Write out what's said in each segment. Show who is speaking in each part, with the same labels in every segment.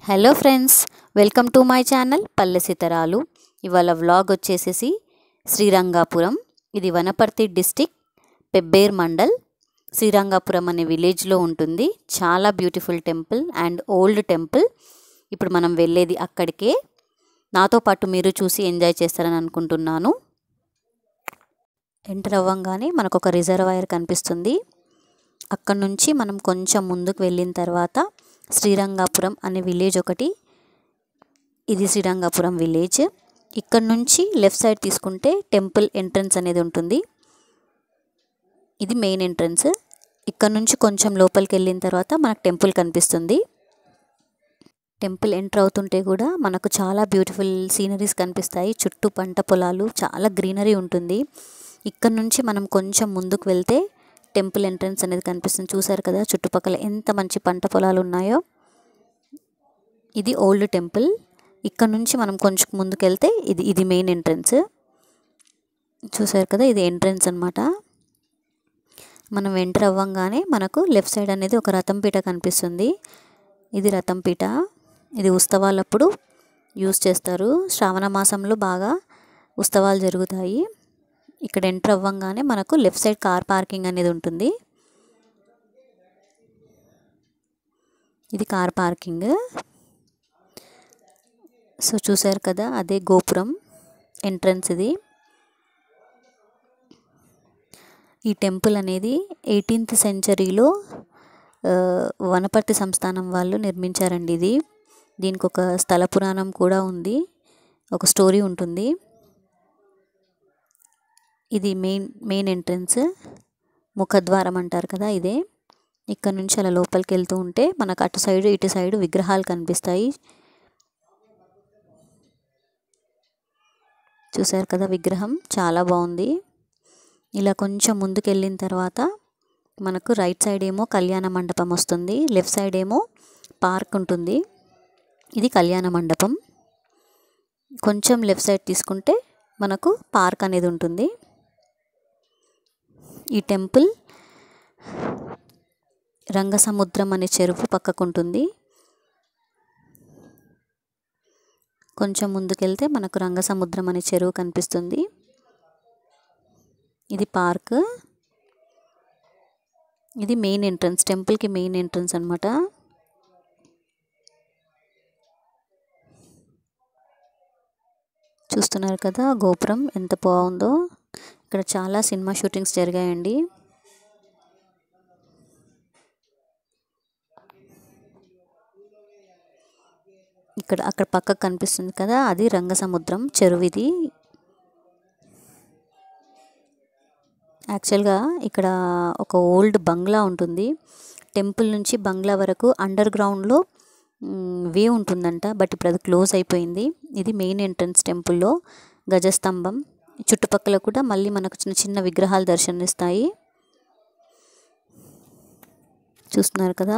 Speaker 1: hello friends welcome to my channel పల్లె సితరాలు ఇవాళ వ్లాగ్ వచ్చేసేసి శ్రీరంగాపురం ఇది వనపర్తి డిస్టిక్ పెబ్బేర్ మండల్ శ్రీరంగాపురం అనే విలేజ్లో ఉంటుంది చాలా beautiful temple and old temple ఇప్పుడు మనం వెళ్ళేది అక్కడికే నాతో పాటు మీరు చూసి ఎంజాయ్ చేస్తారని అనుకుంటున్నాను ఎంటర్ అవ్వంగానే మనకు ఒక రిజర్వాయర్ కనిపిస్తుంది అక్కడ నుంచి మనం కొంచెం ముందుకు వెళ్ళిన తర్వాత శ్రీరంగాపురం అనే విలేజ్ ఒకటి ఇది శ్రీరంగాపురం విలేజ్ ఇక్కడ నుంచి లెఫ్ట్ సైడ్ తీసుకుంటే టెంపుల్ ఎంట్రన్స్ అనేది ఉంటుంది ఇది మెయిన్ ఎంట్రన్స్ ఇక్కడ నుంచి కొంచెం లోపలికి వెళ్ళిన తర్వాత మనకు టెంపుల్ కనిపిస్తుంది టెంపుల్ ఎంటర్ అవుతుంటే కూడా మనకు చాలా బ్యూటిఫుల్ సీనరీస్ కనిపిస్తాయి చుట్టూ పంట పొలాలు చాలా గ్రీనరీ ఉంటుంది ఇక్కడ నుంచి మనం కొంచెం ముందుకు వెళ్తే టెంపుల్ ఎంట్రన్స్ అనేది కనిపిస్తుంది చూసారు కదా చుట్టుపక్కల ఎంత మంచి పంట పొలాలు ఉన్నాయో ఇది ఓల్డ్ టెంపుల్ ఇక్కడ నుంచి మనం కొంచెం ముందుకు వెళ్తే ఇది ఇది మెయిన్ ఎంట్రన్స్ చూసారు కదా ఇది ఎంట్రన్స్ అనమాట మనం ఎంటర్ అవ్వంగానే మనకు లెఫ్ట్ సైడ్ అనేది ఒక రథంపీట కనిపిస్తుంది ఇది రథంపీట ఇది ఉత్సవాలప్పుడు యూస్ చేస్తారు శ్రావణ మాసంలో బాగా ఉత్సవాలు జరుగుతాయి ఇక్కడ ఎంటర్ అవ్వంగానే మనకు లెఫ్ట్ సైడ్ కార్ పార్కింగ్ అనేది ఉంటుంది ఇది కార్ పార్కింగ్ సో చూసారు కదా అదే గోపురం ఎంట్రన్స్ ఇది ఈ టెంపుల్ అనేది ఎయిటీన్త్ సెంచరీలో వనపర్తి సంస్థానం వాళ్ళు నిర్మించారండి ఇది దీనికి ఒక స్థల పురాణం కూడా ఉంది ఒక స్టోరీ ఉంటుంది ఇది మెయిన్ మెయిన్ ఎంట్రన్స్ ముఖద్వారం అంటారు కదా ఇదే ఇక్కడ నుంచి అలా లోపలికి వెళ్తూ ఉంటే మనకు అటు సైడ్ ఇటు సైడ్ విగ్రహాలు కనిపిస్తాయి చూసారు కదా విగ్రహం చాలా బాగుంది ఇలా కొంచెం ముందుకు వెళ్ళిన తర్వాత మనకు రైట్ సైడ్ ఏమో కళ్యాణ మండపం వస్తుంది లెఫ్ట్ సైడ్ ఏమో పార్క్ ఉంటుంది ఇది కళ్యాణ మండపం కొంచెం లెఫ్ట్ సైడ్ తీసుకుంటే మనకు పార్క్ అనేది ఉంటుంది ఈ టెంపుల్ రంగసముద్రం అనే చెరువు పక్కకు ఉంటుంది కొంచెం ముందుకెళ్తే మనకు రంగసముద్రం అనే చెరువు కనిపిస్తుంది ఇది పార్క్ ఇది మెయిన్ ఎంట్రన్స్ టెంపుల్కి మెయిన్ ఎంట్రన్స్ అనమాట చూస్తున్నారు కదా గోపురం ఎంత బాగుందో ఇక్కడ చాలా సినిమా షూటింగ్స్ జరిగాయండి ఇక్కడ అక్కడ పక్కకు కనిపిస్తుంది కదా అది రంగసముద్రం చెరువు ఇది యాక్చువల్గా ఇక్కడ ఒక ఓల్డ్ బంగ్లా ఉంటుంది టెంపుల్ నుంచి బంగ్లా వరకు అండర్ గ్రౌండ్లో వే ఉంటుందంట బట్ ఇప్పుడు అది క్లోజ్ అయిపోయింది ఇది మెయిన్ ఎంట్రన్స్ టెంపుల్లో గజస్తంభం చుట్టుపక్కల కూడా మళ్ళీ మనకు చిన్న చిన్న విగ్రహాలు దర్శనమిస్తాయి చూస్తున్నారు కదా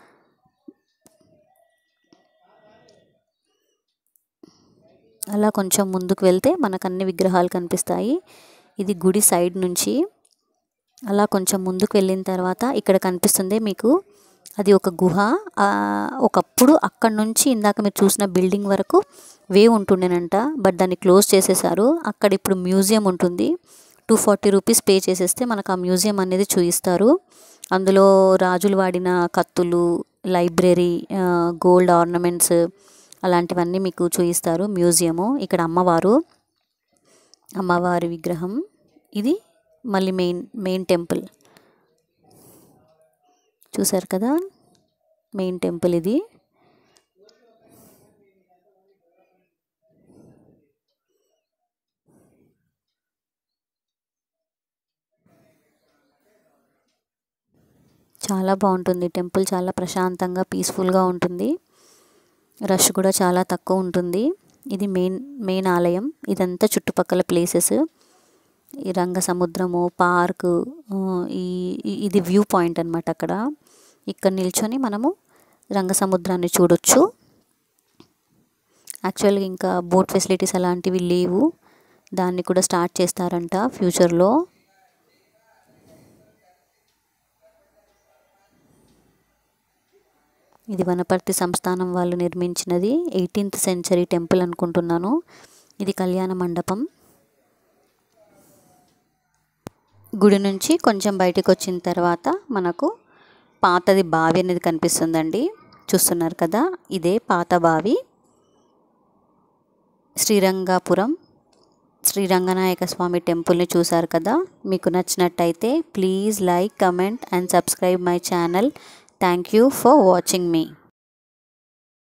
Speaker 1: అలా కొంచెం ముందుకు వెళ్తే మనకు అన్ని విగ్రహాలు కనిపిస్తాయి ఇది గుడి సైడ్ నుంచి అలా కొంచెం ముందుకు వెళ్ళిన తర్వాత ఇక్కడ కనిపిస్తుంది మీకు అది ఒక గుహ ఒకప్పుడు అక్కడ నుంచి ఇందాక మీరు చూసిన బిల్డింగ్ వరకు వే ఉంటుండేనంట బట్ దాన్ని క్లోజ్ చేసేసారు అక్కడ ఇప్పుడు మ్యూజియం ఉంటుంది టూ ఫార్టీ రూపీస్ పే చేసేస్తే మనకు ఆ మ్యూజియం అనేది చూపిస్తారు అందులో రాజులు వాడిన కత్తులు లైబ్రరీ గోల్డ్ ఆర్నమెంట్స్ అలాంటివన్నీ మీకు చూపిస్తారు మ్యూజియము ఇక్కడ అమ్మవారు అమ్మవారి విగ్రహం ఇది మళ్ళీ మెయిన్ మెయిన్ టెంపుల్ చూసారు కదా మెయిన్ టెంపుల్ ఇది చాలా బాగుంటుంది టెంపుల్ చాలా ప్రశాంతంగా పీస్ఫుల్గా ఉంటుంది రష్ కూడా చాలా తక్కువ ఉంటుంది ఇది మెయిన్ మెయిన్ ఆలయం ఇదంతా చుట్టుపక్కల ప్లేసెస్ ఈ రంగ సముద్రము పార్కు ఈ ఇది వ్యూ పాయింట్ అనమాట అక్కడ ఇక్కడ నిల్చొని మనము రంగ సముద్రాన్ని చూడొచ్చు యాక్చువల్గా ఇంకా బోట్ ఫెసిలిటీస్ అలాంటివి లేవు దాన్ని కూడా స్టార్ట్ చేస్తారంట ఫ్యూచర్లో ఇది వనపర్తి సంస్థానం వాళ్ళు నిర్మించినది ఎయిటీన్త్ సెంచరీ టెంపుల్ అనుకుంటున్నాను ఇది కళ్యాణ మండపం గుడి నుంచి కొంచెం బయటకు వచ్చిన తర్వాత మనకు పాతది బావి అనేది కనిపిస్తుందండి చూస్తున్నారు కదా ఇదే పాత బావి శ్రీరంగాపురం శ్రీరంగనాయక స్వామి టెంపుల్ని చూసారు కదా మీకు నచ్చినట్టయితే please like comment and subscribe my channel thank you for watching me